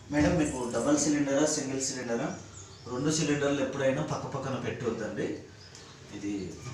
madam మీకు double సిలిండరా single సిలిండరా రెండు సిలిండర్లు ఎప్పుడైనా పక్క పక్కన పెట్టొద్దండి ఇది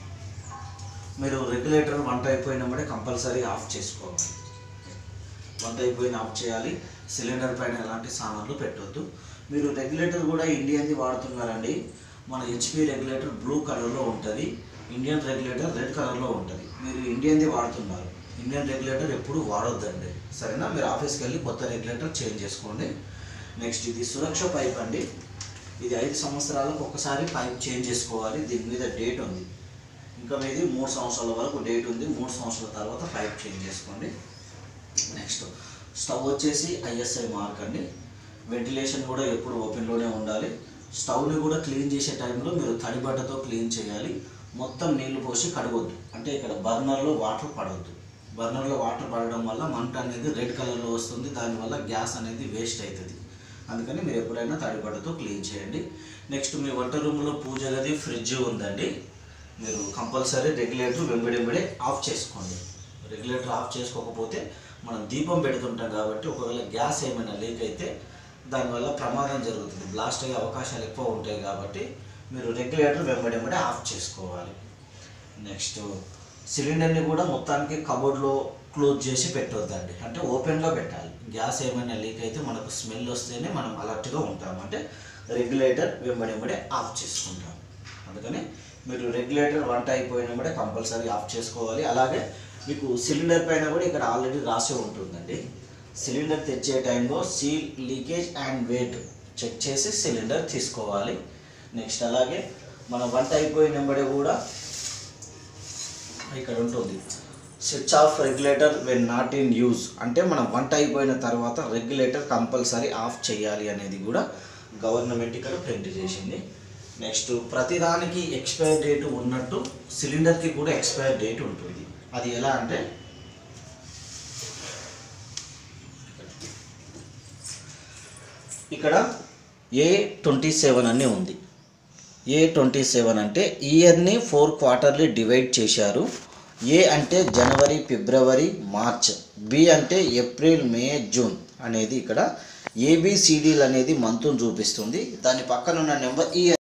మీరు రెగ్యులేటర్ వంట అయిపోయినప్పుడే కంపల్సరీ ఆఫ్ చేసుకోవాలి వంట అయిపోయిన ఆఫ్ చేయాలి సిలిండర్ పైన ఎలాంటి సామాన్లు పెట్టొద్దు మీరు రెగ్యులేటర్ కూడా ఇండియన్ది వాడుతున్నారండి మన హెచ్పి రెగ్యులేటర్ బ్లూ కలర్లో ఉంటుంది ఇండియన్ రెగ్యులేటర్ రెడ్ కలర్లో ఉంటుంది మీరు ఇండియన్ది వాడుతున్నారు ఇండియన్ రెగ్యులేటర్ ఎప్పుడు వాడొద్దండి సరేనా మీరు ఆఫీస్కి వెళ్ళి కొత్త రెగ్యులేటర్ చేంజ్ చేసుకోండి నెక్స్ట్ ఇది సురక్ష పైప్ అండి ఇది ఐదు సంవత్సరాలకు ఒకసారి పైప్ చేంజ్ చేసుకోవాలి దీని మీద డేట్ ఉంది ఇంకా మీది మూడు సంవత్సరాల వరకు డేట్ ఉంది మూడు సంవత్సరాల తర్వాత పైప్ చేంజ్ చేసుకోండి నెక్స్ట్ స్టవ్ వచ్చేసి ఐఎస్ఐ మార్క్ అండి వెంటిలేషన్ కూడా ఎప్పుడు ఓపెన్లోనే ఉండాలి స్టవ్ని కూడా క్లీన్ చేసే టైంలో మీరు తడి బట్టతో క్లీన్ చేయాలి మొత్తం నీళ్లు పోసి కడగొద్దు అంటే ఇక్కడ బర్నర్లో వాటర్ పడవద్దు బర్నర్లో వాటర్ పడడం వల్ల మంట అనేది రెడ్ కలర్లో వస్తుంది దానివల్ల గ్యాస్ అనేది వేస్ట్ అవుతుంది అందుకని మీరు ఎప్పుడైనా తడి బట్టతో క్లీన్ చేయండి నెక్స్ట్ మీ వంట రూమ్లో పూజ గది ఫ్రిడ్జ్ ఉందండి మీరు కంపల్సరీ రెగ్యులేటర్ వెంబడెంబడే ఆఫ్ చేసుకోండి రెగ్యులేటర్ ఆఫ్ చేసుకోకపోతే మనం దీపం పెడుతుంటాం కాబట్టి ఒకవేళ గ్యాస్ ఏమైనా లీక్ అయితే దానివల్ల ప్రమాదం జరుగుతుంది బ్లాస్ట్ అయ్యే అవకాశాలు ఎక్కువ ఉంటాయి కాబట్టి మీరు రెగ్యులేటర్ వెంబడెంబడే ఆఫ్ చేసుకోవాలి నెక్స్ట్ సిలిండర్ని కూడా మొత్తానికి కబోర్డ్లో క్లోజ్ చేసి పెట్టొద్దండి అంటే ఓపెన్గా పెట్టాలి గ్యాస్ ఏమైనా లీక్ అయితే మనకు స్మెల్ వస్తేనే మనం అలర్ట్గా ఉంటాం అంటే రెగ్యులేటర్ వెంబడెంబడే ఆఫ్ చేసుకుంటాం అందుకని మీరు రెగ్యులేటర్ వంట అయిపోయినప్పుడే కంపల్సరీ ఆఫ్ చేసుకోవాలి అలాగే మీకు సిలిండర్ పైన కూడా ఇక్కడ ఆల్రెడీ రాసి ఉంటుందండి సిలిండర్ తెచ్చే టైంలో seal leakage and weight check చేసి సిలిండర్ తీసుకోవాలి నెక్స్ట్ అలాగే మన వంట అయిపోయినప్పుడే కూడా ఇక్కడ ఉంటుంది switch off regulator when not in use అంటే మనం వంట అయిపోయిన తర్వాత రెగ్యులేటర్ కంపల్సరీ ఆఫ్ చేయాలి అనేది కూడా గవర్నమెంట్ ఇక్కడ ప్రింట్ చేసింది నెక్స్ట్ ప్రతిదానికి ఎక్స్పైర్ డేట్ ఉన్నట్టు సిలిండర్కి కూడా ఎక్స్పైర్ డేట్ ఉంటుంది అది ఎలా అంటే ఇక్కడ ఏ ట్వంటీ సెవెన్ అని ఉంది ఏ ట్వంటీ సెవెన్ అంటే ఇయర్ని ఫోర్ క్వార్టర్లీ డివైడ్ చేశారు ఏ అంటే జనవరి ఫిబ్రవరి మార్చ్ బి అంటే ఏప్రిల్ మే జూన్ అనేది ఇక్కడ ఏబిసిడీలు అనేది మంత్ను చూపిస్తుంది దాని పక్కన ఉన్న నెంబర్ ఈ